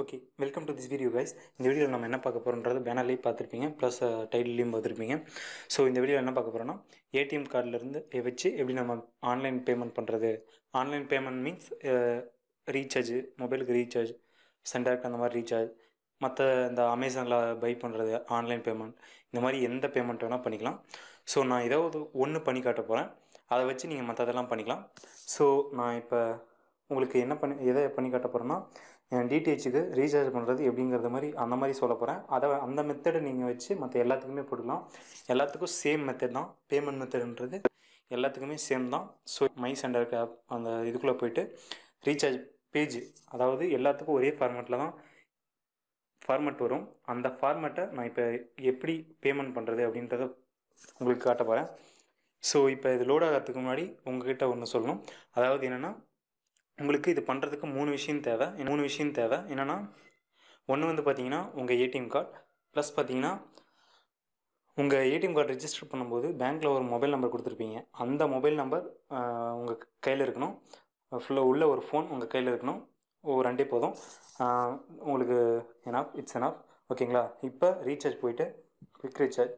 okay welcome to this video guys இந்த வீடியோவில் நம்ம என்ன பார்க்க போகிறோன்றது பேனர்லேயே பார்த்துருப்பீங்க ப்ளஸ் டைட்டிலையும் பார்த்துருப்பீங்க ஸோ இந்த வீடியோவில் என்ன பார்க்க போகிறோன்னா ஏடிஎம் கார்டிலேருந்து வச்சு எப்படி நம்ம ஆன்லைன் பேமெண்ட் பண்ணுறது ஆன்லைன் பேமெண்ட் மீன்ஸ் ரீசார்ஜ் மொபைலுக்கு ரீசார்ஜ் சென்டாக்ட் அந்த மாதிரி ரீசார்ஜ் மற்ற இந்த அமேசானில் பை பண்ணுறது ஆன்லைன் பேமெண்ட் இந்த மாதிரி எந்த பேமெண்ட் வேணால் பண்ணிக்கலாம் ஸோ நான் ஏதாவது ஒன்று பண்ணி காட்ட போகிறேன் அதை வச்சு நீங்கள் மற்றதெல்லாம் பண்ணிக்கலாம் ஸோ நான் இப்போ உங்களுக்கு என்ன பண்ணி எதை பண்ணி காட்ட போகிறேன்னா டிடிஹெச்சுக்கு ரீசார்ஜ் பண்ணுறது எப்படிங்கிறது மாதிரி அந்த மாதிரி சொல்ல போகிறேன் அதை அந்த மெத்தடை நீங்கள் வச்சு மற்ற எல்லாத்துக்குமே போட்டுக்கலாம் எல்லாத்துக்கும் சேம் மெத்தட் தான் பேமெண்ட் மெத்தடுன்றது எல்லாத்துக்குமே சேம் தான் ஸோ மை சென்டர் ஆப் அந்த இதுக்குள்ளே போயிட்டு ரீசார்ஜ் பேஜ் அதாவது எல்லாத்துக்கும் ஒரே ஃபார்மேட்டில் தான் ஃபார்மேட் வரும் அந்த ஃபார்மேட்டை நான் இப்போ எப்படி பேமெண்ட் பண்ணுறது அப்படின்றத உங்களுக்கு காட்ட போகிறேன் ஸோ இப்போ இது லோட் ஆகிறதுக்கு முன்னாடி உங்ககிட்ட ஒன்று சொல்லணும் அதாவது என்னென்னா உங்களுக்கு இது பண்ணுறதுக்கு மூணு விஷயம் தேவை மூணு விஷயம் தேவை என்னென்னா ஒன்று வந்து பார்த்தீங்கன்னா உங்கள் ஏடிஎம் கார்டு ப்ளஸ் பார்த்தீங்கன்னா உங்கள் ஏடிஎம் கார்டு ரிஜிஸ்டர் பண்ணும்போது பேங்க்கில் ஒரு மொபைல் நம்பர் கொடுத்துருப்பீங்க அந்த மொபைல் நம்பர் உங்கள் கையில் இருக்கணும் ஃபுல்லாக உள்ள ஒரு ஃபோன் உங்கள் கையில் இருக்கணும் ஒரு ரெண்டே போதும் உங்களுக்கு எனாஃப் இட்ஸ் எனாஃப் ஓகேங்களா இப்போ ரீசார்ஜ் போயிட்டு குவிக் ரீசார்ஜ்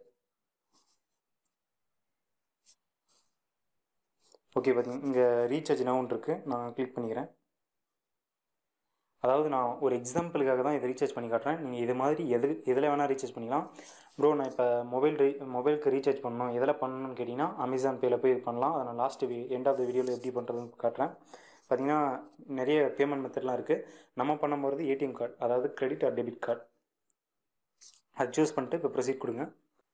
ஓகே பார்த்தீங்க இங்கே ரீசார்ஜ் நவுன் இருக்குது நான் கிளிக் பண்ணிக்கிறேன் அதாவது நான் ஒரு எக்ஸாம்பிளுக்காக தான் இதை ரீசார்ஜ் பண்ணி காட்டுறேன் நீங்கள் இது மாதிரி எது எதில் வேணால் ரீசார்ஜ் பண்ணிக்கலாம் ப்ரோ நான் இப்போ மொபைல் ரீ மொபைலுக்கு ரீசார்ஜ் பண்ணணும் எதில் பண்ணணும்னு கேட்டிங்கன்னா அமேசான் பேயில் போய் பண்ணலாம் அதை நான் last we end of the வீடியோவில் எப்படி பண்ணுறதுன்னு காட்டுறேன் பார்த்தீங்கன்னா நிறைய பேமெண்ட் மெத்தட்லாம் இருக்குது நம்ம பண்ண போகிறது ஏடிஎம் கார்டு அதாவது கிரெடிட் ஆர் டெபிட் கார்டு அது சூஸ் பண்ணிட்டு இப்போ ப்ரொசீட் கொடுங்க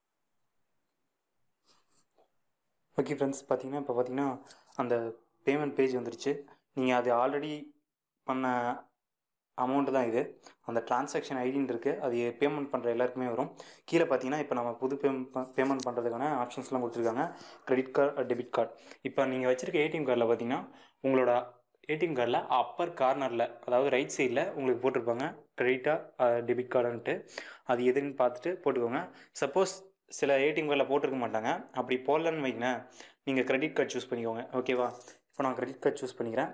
ஓகே ஃப்ரெண்ட்ஸ் பார்த்தீங்கன்னா இப்போ பார்த்தீங்கன்னா அந்த பேமெண்ட் பேஜ் வந்துருச்சு நீங்கள் அது ஆல்ரெடி பண்ண அமௌண்ட்டு தான் இது அந்த டிரான்சாக்ஷன் ஐடின்னு இருக்குது அது பேமெண்ட் பண்ணுற எல்லாருக்குமே வரும் கீழே பார்த்தீங்கன்னா இப்போ நம்ம புது பேம் பேமெண்ட் பண்ணுறதுக்கான ஆப்ஷன்ஸ்லாம் கொடுத்துருக்காங்க கிரெடிட் கார்டு டெபிட் கார்டு இப்போ நீங்கள் வச்சுருக்க ஏடிஎம் கார்டில் பார்த்தீங்கன்னா உங்களோட ஏடிஎம் கார்டில் அப்பர் கார்னரில் அதாவது ரைட் சைடில் உங்களுக்கு போட்டிருப்பாங்க கிரெடிட்டாக டெபிட் கார்டுன்ட்டு அது எதுன்னு பார்த்துட்டு போட்டுக்கோங்க சப்போஸ் சில ஏடிஎம் கார்டில் போட்டிருக்க மாட்டாங்க அப்படி போடலன்னு வைங்களேன் நீங்கள் கிரெடிட் கார்டு சூஸ் பண்ணிக்கோங்க ஓகேவா இப்போ நான் கிரெடிட் கார்டு சூஸ் பண்ணிக்கிறேன்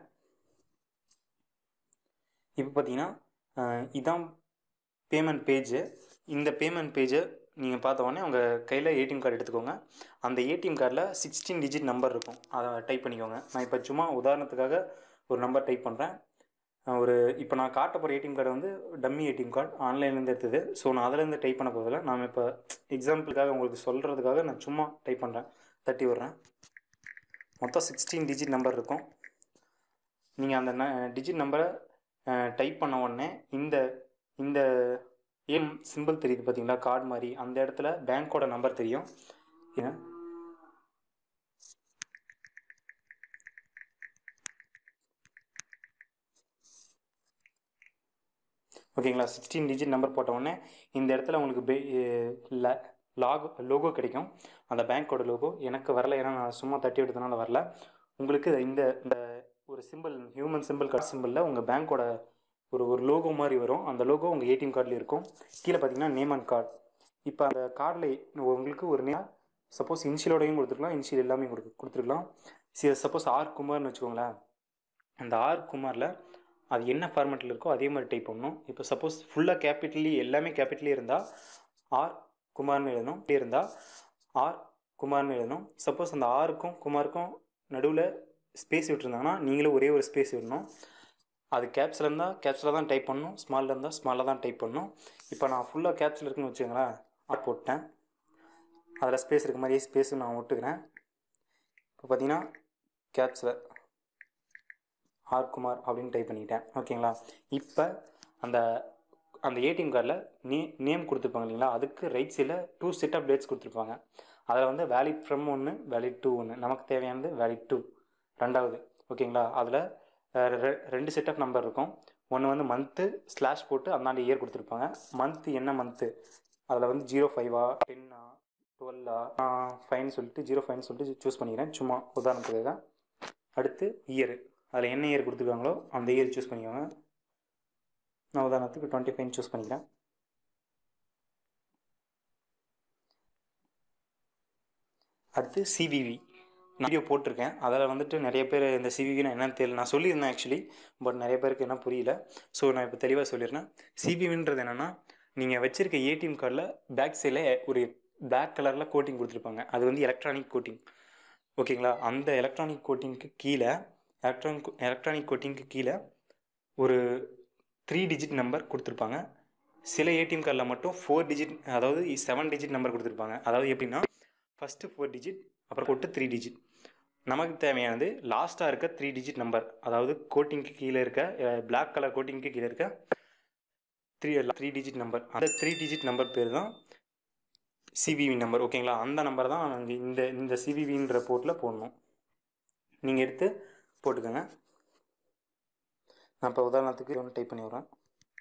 இப்போ பார்த்தீங்கன்னா இதான் பேமெண்ட் பேஜு இந்த பேமெண்ட் பேஜை நீங்கள் பார்த்த உடனே உங்கள் கையில் ஏடிஎம் கார்டு எடுத்துக்கோங்க அந்த ஏடிஎம் கார்டில் சிக்ஸ்டீன் டிஜிட் நம்பர் இருக்கும் அதை டைப் பண்ணிக்கோங்க நான் இப்போ சும்மா உதாரணத்துக்காக ஒரு நம்பர் டைப் பண்ணுறேன் ஒரு இப்போ நான் காட்ட போகிற ஏடிஎம் கார்டு வந்து டம்மி ஏடிஎம் கார்டு ஆன்லைன்லேருந்து எடுத்தது ஸோ நான் அதிலேருந்து டைப் பண்ண போதில்லை நான் இப்போ எக்ஸாம்பிளுக்காக உங்களுக்கு சொல்கிறதுக்காக நான் சும்மா டைப் பண்ணுறேன் தட்டி விட்றேன் மொத்தம் சிக்ஸ்டீன் டிஜிட் நம்பர் இருக்கும் நீங்கள் அந்த ந டிஜிட் நம்பரை டைப் பண்ண உடனே இந்த இந்த ஏம் சிம்பிள் தெரியுது பார்த்தீங்களா கார்டு மாதிரி அந்த இடத்துல பேங்க்கோட நம்பர் தெரியும் ஓகேங்களா சிக்ஸ்டீன் டிஜிட் நம்பர் போட்ட உடனே இந்த இடத்துல உங்களுக்கு பே லாக் லோகோ கிடைக்கும் அந்த பேங்க்கோட லோகோ எனக்கு வரல ஏன்னா நான் சும்மா தட்டி எடுத்தனால வரல உங்களுக்கு இந்த இந்த ஒரு சிம்பிள் ஹியூமன் சிம்பிள் கார்டு சிம்பிளில் உங்கள் பேங்க்கோட ஒரு ஒரு லோகோ மாதிரி வரும் அந்த லோகோ உங்கள் ஏடிஎம் கார்டில் இருக்கும் கீழே பார்த்தீங்கன்னா நேம் அண்ட் கார்டு இப்போ அந்த கார்டில் உங்களுக்கு ஒரு நேம் சப்போஸ் இன்ஷியலோடையும் கொடுத்துருக்கலாம் இன்ஷியல் எல்லாமே கொடு கொடுத்துருக்கலாம் சப்போஸ் ஆர் குமார்னு வச்சுக்கோங்களேன் அந்த ஆர் குமாரில் அது என்ன ஃபார்மேட்டில் இருக்கோ அதே மாதிரி டைப் பண்ணணும் இப்போ சப்போஸ் ஃபுல்லாக கேபிட்டலி எல்லாமே கேபிட்டலி இருந்தால் ஆர் குமார்னு எழுதணும் இப்படி இருந்தால் ஆர் குமார்னு எழுதணும் சப்போஸ் அந்த ஆருக்கும் குமாருக்கும் நடுவில் ஸ்பேஸ் விட்டுருந்தாங்கன்னா நீங்களும் ஒரே ஒரு ஸ்பேஸ் விடணும் அது கேப்ஸில் இருந்தால் கேப்ஸில் தான் டைப் பண்ணணும் ஸ்மாலில் இருந்தால் ஸ்மாலில் தான் டைப் பண்ணணும் இப்போ நான் ஃபுல்லாக கேப்ஸில் இருக்குன்னு வச்சுக்கோங்களேன் ஆர் போட்டேன் அதில் ஸ்பேஸ் இருக்க மாதிரியே ஸ்பேஸ் நான் விட்டுக்கிறேன் இப்போ பார்த்தீங்கன்னா கேப்ஸில் ஆர் குமார் அப்படின்னு டைப் பண்ணிட்டேன் ஓகேங்களா இப்போ அந்த அந்த ஏடிஎம் கார்டில் நே நேம் கொடுத்துருப்பாங்க இல்லைங்களா அதுக்கு ரைட் சைடில் டூ செட் ஆஃப் டேட்ஸ் கொடுத்துருப்பாங்க அதில் வந்து வேலிட் ஃப்ரம் ஒன்று வேலிட் டூ ஒன்று நமக்கு தேவையானது வேலிட் டூ ரெண்டாவது ஓகேங்களா அதில் ரெண்டு செட் ஆஃப் நம்பர் இருக்கும் ஒன்று வந்து மந்த்து ஸ்லாஷ் போட்டு அந்தாண்ட இயர் கொடுத்துருப்பாங்க மந்த்து என்ன மந்த்து அதில் வந்து ஜீரோ ஃபைவா டென்னா டுவெல்லா ஃபைன் சொல்லிட்டு ஜீரோ ஃபைன் சொல்லிட்டு சூஸ் பண்ணிக்கிறேன் சும்மா உதாரணத்துக்காக அடுத்து இயரு அதில் என்ன இயர் கொடுத்துருக்காங்களோ அந்த இயர் சூஸ் பண்ணிக்கோங்க நான் உதாரணத்துக்கு டுவெண்ட்டி ஃபைவ் சூஸ் பண்ணிக்கிறேன் அடுத்து சிவிவி நான் வீடியோ போட்டிருக்கேன் அதில் வந்துட்டு நிறைய பேர் இந்த சிவிவினா என்னன்னு தெரியல நான் சொல்லியிருந்தேன் ஆக்சுவலி பட் நிறைய பேருக்கு என்ன புரியல ஸோ நான் இப்போ தெளிவாக சொல்லிடுறேன் சிவிவின்றது என்னென்னா நீங்கள் வச்சுருக்க ஏடிஎம் கார்டில் பேக் சைடில் ஒரு பிளாக் கலரில் கோட்டிங் கொடுத்துருப்பாங்க அது வந்து எலக்ட்ரானிக் கோட்டிங் ஓகேங்களா அந்த எலக்ட்ரானிக் கோட்டிங்க்கு கீழே எலக்ட்ரானிக் எலக்ட்ரானிக் கோட்டிங்க்கு கீழே ஒரு த்ரீ டிஜிட் நம்பர் கொடுத்துருப்பாங்க சில ஏடிஎம் கார்டில் மட்டும் ஃபோர் டிஜிட் அதாவது செவன் டிஜிட் நம்பர் கொடுத்துருப்பாங்க அதாவது எப்படின்னா ஃபஸ்ட்டு ஃபோர் டிஜிட் அப்புறம் போட்டு த்ரீ டிஜிட் நமக்கு தேவையானது லாஸ்ட்டாக இருக்க த்ரீ டிஜிட் நம்பர் அதாவது கோட்டிங்க்கு கீழே இருக்க பிளாக் கலர் கோட்டிங்க்கு கீழே இருக்க த்ரீ த்ரீ டிஜிட் நம்பர் அந்த த்ரீ டிஜிட் நம்பர் பேர் தான் சிவிவி நம்பர் ஓகேங்களா அந்த நம்பர் தான் நாங்கள் இந்த இந்த சிவிவின்ற போர்ட்டில் போடணும் நீங்கள் எடுத்து போட்டுக்கோங்க நான் இப்போ உதாரணத்துக்கு ஒன்று டைப் பண்ணி விட்றேன்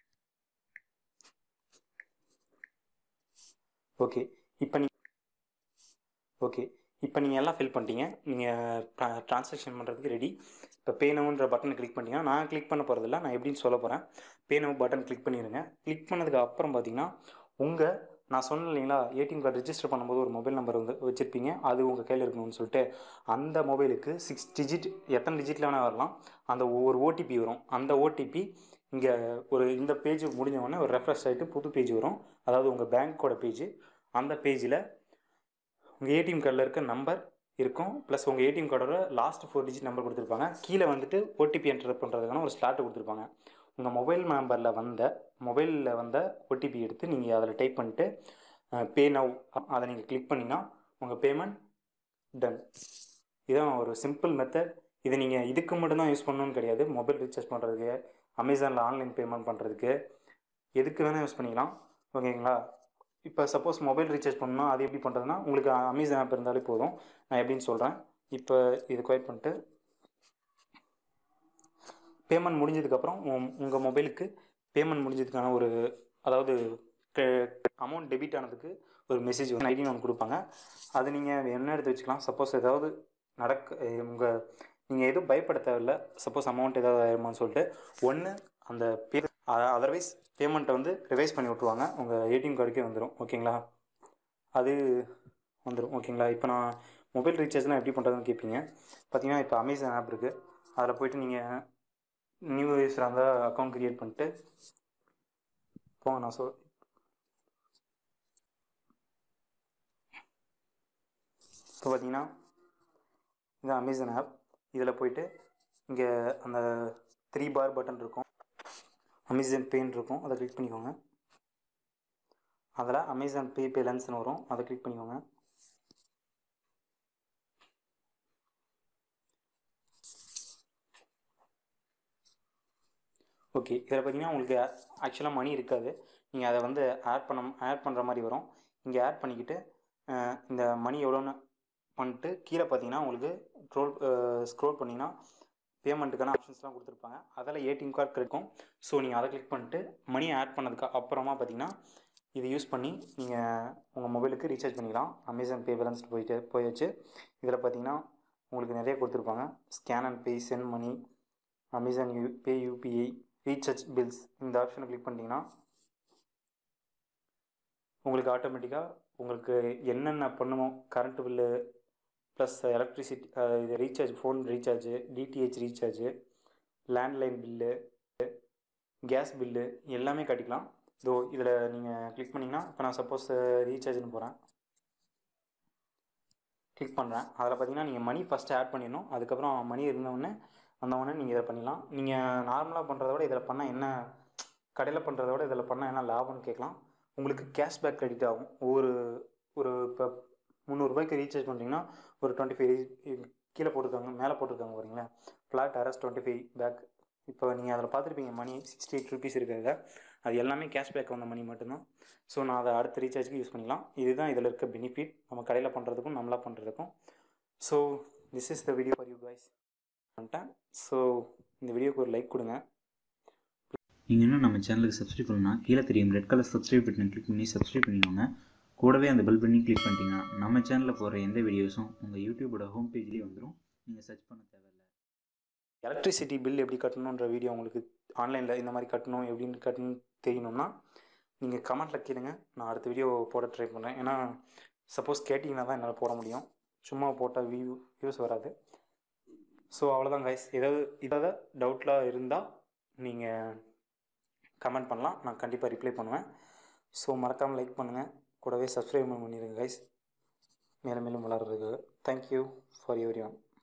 ஓகே இப்போ நீ ஓகே இப்போ நீங்கள் எல்லாம் ஃபில் பண்ணிட்டீங்க நீங்கள் ட்ரான்சாக்ஷன் பண்ணுறதுக்கு ரெடி இப்போ பே நவுன்ற பட்டனை கிளிக் பண்ணிட்டீங்கன்னா நான் கிளிக் பண்ண போகிறதில்ல நான் எப்படின்னு சொல்ல போகிறேன் பே நவ் பட்டன் கிளிக் பண்ணிடுங்க கிளிக் பண்ணதுக்கு அப்புறம் பார்த்தீங்கன்னா உங்கள் நான் சொன்னேன் இல்லைங்களா ஏடிஎம் கார்டு ரிஜிஸ்டர் பண்ணும்போது ஒரு மொபைல் நம்பர் வந்து வச்சுருப்பீங்க அது உங்கள் கையில் இருக்கணும்னு சொல்லிட்டு அந்த மொபைலுக்கு சிக்ஸ் டிஜிட் எத்தனை டிஜிட்டில் வேணால் வரலாம் அந்த ஒவ்வொரு ஓடிபி வரும் அந்த ஓடிபி இங்கே ஒரு இந்த பேஜ் முடிஞ்ச உடனே ஒரு ரெஃப்ரெஷ் ஆகிட்டு புது பேஜ் வரும் அதாவது உங்கள் பேங்க்கோட பேஜ் அந்த பேஜில் உங்கள் ஏடிஎம் கார்டில் இருக்க நம்பர் இருக்கும் ப்ளஸ் உங்கள் ஏடிஎம் கார்டோட லாஸ்ட் ஃபோர் டிஜிட் நம்பர் கொடுத்துருப்பாங்க கீழே வந்துட்டு ஓடிபி என்டர் பண்ணுறதுக்கான ஒரு ஸ்லாட்டு கொடுத்துருப்பாங்க உங்கள் மொபைல் நம்பரில் வந்த மொபைலில் வந்த ஓடிபி எடுத்து நீங்கள் அதில் டைப் பண்ணிட்டு பே நவ் அதை நீங்கள் கிளிக் பண்ணிங்கன்னா உங்கள் பேமெண்ட் டன் இதுதான் ஒரு சிம்பிள் மெத்தட் இதை நீங்கள் இதுக்கு மட்டும்தான் யூஸ் பண்ணணும்னு கிடையாது மொபைல் ரீசார்ஜ் பண்ணுறதுக்கு அமேசானில் ஆன்லைன் பேமெண்ட் பண்ணுறதுக்கு எதுக்கு வேணால் யூஸ் பண்ணிக்கலாம் ஓகேங்களா இப்போ சப்போஸ் மொபைல் ரீசார்ஜ் பண்ணணும்னா அது எப்படி பண்ணுறதுன்னா உங்களுக்கு அமேசான் ஆப் இருந்தாலே போதும் நான் எப்படின்னு சொல்கிறேன் இப்போ இது குவைட் பண்ணிட்டு பேமெண்ட் முடிஞ்சதுக்கப்புறம் உங்கள் மொபைலுக்கு பேமெண்ட் முடிஞ்சதுக்கான ஒரு அதாவது அமௌண்ட் டெபிட் ஆனதுக்கு ஒரு மெசேஜ் வந்து ஐடின்னு ஒன்று கொடுப்பாங்க அது நீங்கள் என்ன எடுத்து வச்சுக்கலாம் சப்போஸ் ஏதாவது நடக்க உங்கள் நீங்கள் எதுவும் பயப்பட தேவையில்ல சப்போஸ் அமௌண்ட் ஏதாவது ஆயிருமான்னு சொல்லிட்டு ஒன்று அந்த பே அதர்வைஸ் பேமெண்ட்டை வந்து ரிவைஸ் பண்ணி விட்ருவாங்க உங்கள் ஏடிஎம் கார்டுக்கே வந்துடும் ஓகேங்களா அது வந்துடும் ஓகேங்களா இப்போ நான் மொபைல் ரீசார்ஜ்லாம் எப்படி பண்ணுறதுன்னு கேட்பீங்க பார்த்தீங்கன்னா இப்போ அமேசான் ஆப் இருக்குது அதில் போய்ட்டு நீங்கள் நியூ யூஸராக இருந்தால் அக்கௌண்ட் க்ரியேட் பண்ணிட்டு போங்க நான் சொல் இப்போ பார்த்தீங்கன்னா இது அமேசான் ஆப் இதில் போயிட்டு இங்கே அந்த த்ரீ பார் பட்டன் இருக்கும் அமேசான் பேன்னு இருக்கும் அதை கிளிக் பண்ணிக்கோங்க அதில் அமேசான் பே பேலன்ஸ்னு வரும் அதை கிளிக் பண்ணிக்கோங்க ஓகே இதில் பார்த்தீங்கன்னா உங்களுக்கு ஆக்சுவலாக மணி இருக்காது நீங்கள் அதை வந்து ஆட் பண்ண ஆட் பண்ணுற மாதிரி வரும் இங்கே ஆட் பண்ணிக்கிட்டு இந்த மணி எவ்வளோன்னு பண்ணிட்டு கீழே பார்த்தீங்கன்னா உங்களுக்கு ட்ரோல் ஸ்க்ரோல் பண்ணிங்கன்னா பேமெண்ட்டுக்கான ஆப்ஷன்ஸ்லாம் கொடுத்துருப்பாங்க அதில் ஏடிஎம் கார்டு கிடைக்கும் ஸோ நீங்கள் அதை கிளிக் பண்ணிட்டு மணி ஆட் பண்ணதுக்கு அப்புறமா பார்த்தீங்கன்னா இது யூஸ் பண்ணி நீங்கள் உங்கள் மொபைலுக்கு ரீசார்ஜ் பண்ணிக்கலாம் அமேசான் பே பேலன்ஸ் போயிட்டு போயாச்சு இதில் பார்த்தீங்கன்னா உங்களுக்கு நிறைய கொடுத்துருப்பாங்க scan and pay send money Amazon you pay UPI recharge bills இந்த ஆப்ஷனை கிளிக் பண்ணிட்டீங்கன்னா உங்களுக்கு ஆட்டோமேட்டிக்காக உங்களுக்கு என்னென்ன பண்ணுமோ கரண்ட் பில்லு ப்ளஸ் எலக்ட்ரிசிட்டி இது recharge phone recharge DTH recharge landline bill gas bill எல்லாமே காட்டிக்கலாம் இதோ இதில் நீங்கள் கிளிக் பண்ணிங்கன்னா இப்போ நான் சப்போஸ் ரீசார்ஜ்னு போகிறேன் கிளிக் பண்ணுறேன் அதில் பார்த்தீங்கன்னா நீங்கள் மணி ஃபஸ்ட்டு ஆட் பண்ணிடணும் அதுக்கப்புறம் மணி இருந்தவுடனே வந்தவுடனே நீங்கள் இதை பண்ணிடலாம் நீங்கள் நார்மலாக பண்ணுறத விட இதில் பண்ணால் என்ன கடையில் பண்ணுறத விட இதில் பண்ணால் என்ன லாபம்னு கேட்கலாம் உங்களுக்கு கேஷ்பேக் கிரெடிட் ஆகும் ஒவ்வொரு ஒரு இப்போ முந்நூறுரூபாய்க்கு ரீசார்ஜ் பண்ணுறீங்கன்னா ஒரு டுவெண்ட்டி ஃபைவ் கீழே போட்டிருக்காங்க மேலே போட்டிருக்காங்க வரீங்களா ஃப்ளாட் அரஸ் டுவெண்ட்டி ஃபைவ் பேக் இப்போ நீங்கள் அதில் பார்த்துருப்பீங்க மணி சிக்ஸ்டி எயிட் ருபீஸ் இருக்கிறத அது எல்லாமே கேஷ்பேக் வந்த மணி மட்டும்தான் ஸோ நான் அதை அடுத்த ரீசார்ஜுக்கு யூஸ் பண்ணிக்கலாம் இதுதான் இதில் இருக்க பெனிஃபிட் நம்ம கடையில் பண்ணுறதுக்கும் நம்மளாக பண்ணுறதுக்கும் so this is the video for you guys பண்ணிட்டேன் ஸோ இந்த வீடியோக்கு ஒரு லைக் கொடுங்க நீங்கள் இன்னும் நம்ம சேனலுக்கு சப்ஸ்கிரைப் பண்ணலாம் கீழே தெரியும் red colour subscribe button click பண்ணி சப்ஸ்கிரைப் பண்ணிக்கோங்க கூடவே அந்த பெல் பண்ணி கிளிக் பண்ணிட்டீங்கன்னா நம்ம சேனலில் போகிற எந்த வீடியோஸும் உங்கள் யூடியூபோட ஹோம் பேஜ்லேயே வந்துடும் நீங்கள் சர்ச் பண்ண தேவையில்லை எலக்ட்ரிசிட்டி பில் எப்படி கட்டணுன்ற வீடியோ உங்களுக்கு ஆன்லைனில் இந்த மாதிரி கட்டணும் எப்படின்னு கட்டணும் தெரியணும்னா நீங்கள் கமெண்ட்டில் கேளுங்க நான் அடுத்த வீடியோ போட ட்ரை பண்ணுறேன் ஏன்னா சப்போஸ் கேட்டிங்கன்னா தான் என்னால் போட முடியும் சும்மா போட்டால் வியூ வியூஸ் வராது ஸோ அவ்வளோதான் கைஸ் ஏதாவது ஏதாவது டவுட்லாம் இருந்தால் நீங்கள் கமெண்ட் பண்ணலாம் நான் கண்டிப்பாக ரிப்ளை பண்ணுவேன் ஸோ மறக்காமல் லைக் பண்ணுங்கள் கூடவே சப்ஸ்கிரைப் பண்ணிடுங்க கைஸ் மேலும் மேலும் வளர்றதுக்கு தேங்க்யூ ஃபார் எவ்ரி ஒன்